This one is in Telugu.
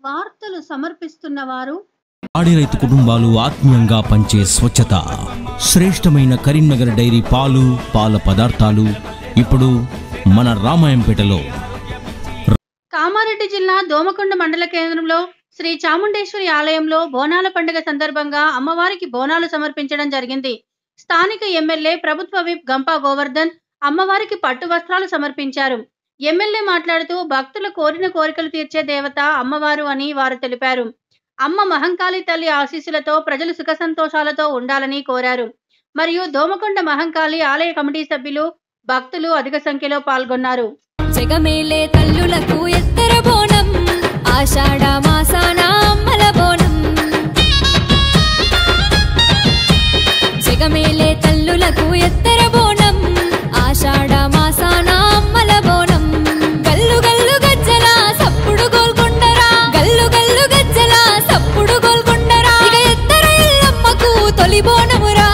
వార్తలు సమర్పిస్తున్న వారు పాడి రైతు కుటుంబాలు ఆత్మీయంగా పంచే స్వచ్ఛత శ్రేష్టమైన కరీంనగర్ డైరీ పాలు పాల పదార్థాలు ఇప్పుడు మన రామాయంపేటలో కామారెడ్డి జిల్లా దోమకొండ మండల కేంద్రంలో శ్రీ చాముండేశ్వరి ఆలయంలో బోనాల పండుగ సందర్భంగా అమ్మవారికి బోనాలు సమర్పించడం జరిగింది స్థానిక ఎమ్మెల్యే ప్రభుత్వ విప్ గంపా గోవర్ధన్ అమ్మవారికి పట్టు వస్త్రాలు సమర్పించారు ఎమ్మెల్యే మాట్లాడుతూ భక్తుల కోరిన కోరికలు తీర్చే దేవత అమ్మవారు అని వారు తెలిపారు అమ్మ మహంకాళి తల్లి ఆశీస్సులతో ప్రజలు సుఖ సంతోషాలతో ఉండాలని కోరారు మరియు దోమకొండ మహంకాళి ఆలయ కమిటీ సభ్యులు భక్తులు అధిక సంఖ్యలో పాల్గొన్నారు జగమేలే తల్లులకు ఎత్తర బోనం ఆషాఢ మాసాన అమ్మల బోనం జగమేలే తల్లులకు ఎత్తర బోనం ఆషాఢ మాసాన అమ్మల బోనం గల్లు గల్లు గజ్జల సప్పుడు గోల్కొండరా గల్లు గల్లు గజ్జల సప్పుడు గోల్కొండరా ఇక ఎత్తర ఎల్లమ్మకు తొలి బోనమురా